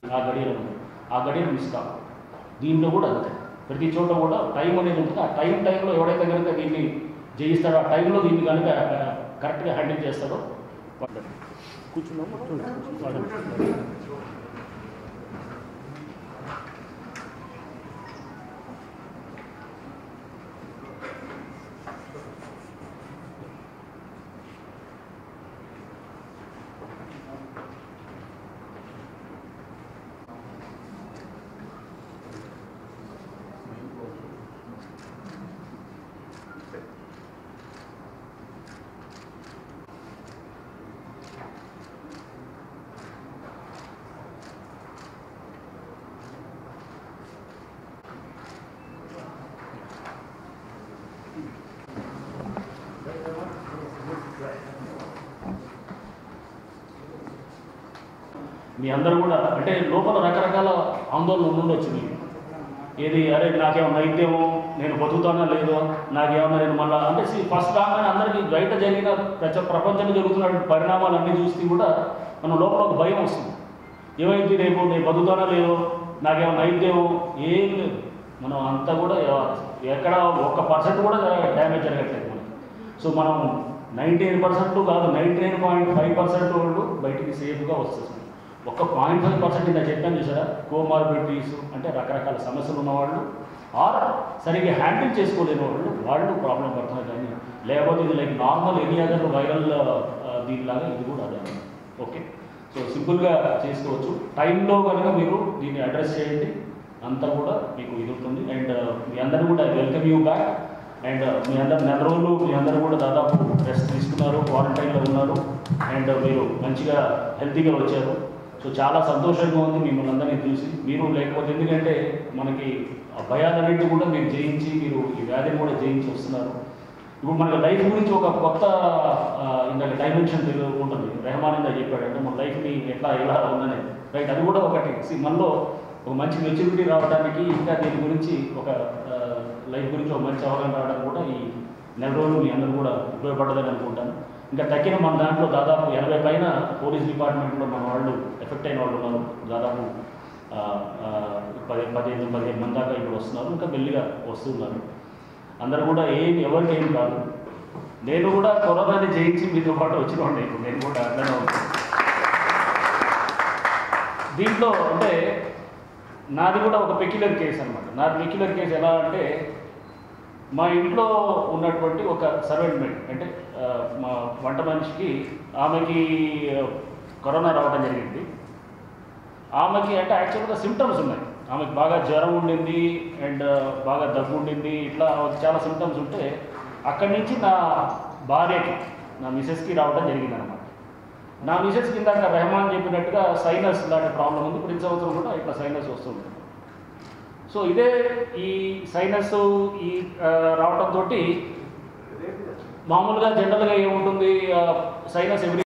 ఆ గడియలు ఆ గడియలు మిస్ కావు దీంట్లో కూడా అంతే ప్రతి చోట కూడా టైం అనేది ఉంటుంది ఆ టైం టైంలో ఎవడైతే కనుక దీన్ని జయిస్తాడో ఆ టైంలో దీన్ని కనుక కరెక్ట్గా హ్యాండిల్ చేస్తాడో కూర్చున్నాము మీ అందరూ కూడా అంటే లోపల రకరకాల ఆందోళన ఉండొచ్చు మీకు ఏది అరే నాకేమన్నా అయితేమో నేను బతుకుతానా లేదో నాకేమన్నా నేను మళ్ళీ అంటే ఫస్ట్ రాగానే అందరికీ బయట జరిగిన ప్రచ ప్రపంచంలో జరుగుతున్న పరిణామాలన్నీ చూస్తే కూడా మన లోపల ఒక భయం వస్తుంది ఏమైంది రేపు నేను బతుకుతానా లేదో నాకేమన్నా అయితేమో ఏం లేదు మనం అంతా కూడా ఎవ- ఎక్కడ ఒక్క పర్సెంట్ కూడా డ్యామేజ్ జరగట్లేదు మనకి సో మనం నైంటీ ఎయిట్ పర్సెంట్ కాదు ninety nine point five percent వాళ్ళు బయటికి సేఫ్గా వస్తుంది ఒక పాయింట్ ఫైవ్ పర్సెంట్ నేను చెప్పాను చూసారా కోమార్బిడిటీస్ అంటే రకరకాల సమస్యలు ఉన్నవాళ్ళు ఆర్ సరిగ్గా హ్యాండిల్ చేసుకోలేని వాళ్ళు వాళ్ళు ప్రాబ్లం పడుతున్నారు కానీ లేకపోతే ఇది like normal any other viral దీనిలాగా ఇది కూడా అదే ఓకే సో సింపుల్గా చేసుకోవచ్చు టైంలో కనుక మీరు దీన్ని అడ్రస్ చేయండి అంతా కూడా మీకు ఇది ఉంటుంది అండ్ మీ అందరూ కూడా వెల్కమ్ యూ బ్యాక్ అండ్ మీ అందరు నెల రోజులు మీ అందరూ కూడా దాదాపు రెస్ట్ తీసుకున్నారు క్వారంటైన్లో ఉన్నారు అండ్ మీరు మంచిగా హెల్తీగా వచ్చారు సో చాలా సంతోషంగా ఉంది మిమ్మల్ని అందరినీ చూసి మీరు లేకపోతే ఎందుకంటే మనకి ఆ భయాలన్నింటినీ కూడా మీరు జయించి మీరు ఈ వ్యాధిని కూడా జయించి వస్తున్నారు ఇప్పుడు మనకి లైఫ్ గురించి ఒక కొత్త ఆ, ఇందాక డైమెన్షన్ తెలియ ఉంటుంది రెహమాన్ ఇందా చెప్పాడు అంటే మన లైఫ్ని ఎట్లా ఎలా ఉందని రైట్ అది కూడా ఒకటి See, మనలో ఒక మంచి మెచ్యూరిటీ రావడానికి ఇంకా దీని గురించి ఒక లైఫ్ గురించి ఒక మంచి అవగాహన రావడానికి కూడా ఈ నెల రోజులు మీ అందరూ కూడా ఉపయోగపడదని అనుకుంటాను ఇంకా తగ్గిన మన దాంట్లో దాదాపు ఎనభై పైన పోలీస్ డిపార్ట్మెంట్లో మన వాళ్ళు ఎఫెక్ట్ అయిన వాళ్ళు ఉన్నారు దాదాపు ఆ, ఆ, పది పదిహేను పదిహేను మంది దాకా ఇప్పుడు వస్తున్నారు ఇంకా మెల్లిగా వస్తున్నారు అందరూ కూడా ఏం ఎవరికి ఏం కాదు నేను కూడా కరోనాని జయించి మీతో పాటు వచ్చిన వాడిని ఇప్పుడు నేను కూడా అట్లనే ఉంటాను దీంట్లో అంటే నాది కూడా ఒక పెక్యులర్ కేసు అనమాట నాది పెక్యులర్ కేసు ఎలా అంటే మా ఇంట్లో ఉన్నటువంటి ఒక సర్వెంట్ మేడ్ అంటే ఆ, మా వంట మనిషికి ఆమెకి ఆ, కరోనా రావడం జరిగింది ఆమెకి అంటే యాక్చువల్గా సిమ్టమ్స్ ఉన్నాయి ఆమెకి బాగా జ్వరం ఉండింది అండ్ బాగా దగ్గు ఉండింది ఇట్లా చాలా సిమ్టమ్స్ ఉంటే అక్కడి నుంచి నా భార్యకి నా మిసెస్కి రావడం జరిగింది అనమాట నా మిసెస్ కింద రెహమాన్ చెప్పినట్టుగా సైనస్ లాంటి ప్రాబ్లం ఉంది ప్రతి సంవత్సరం కూడా ఇట్లా సైనస్ వస్తుంది సో ఇదే ఈ సైనస్ ఈ ఆ, రావడంతో మామూలుగా జనరల్గా ఏముంటుంది సైనస్ ఎవ్రీ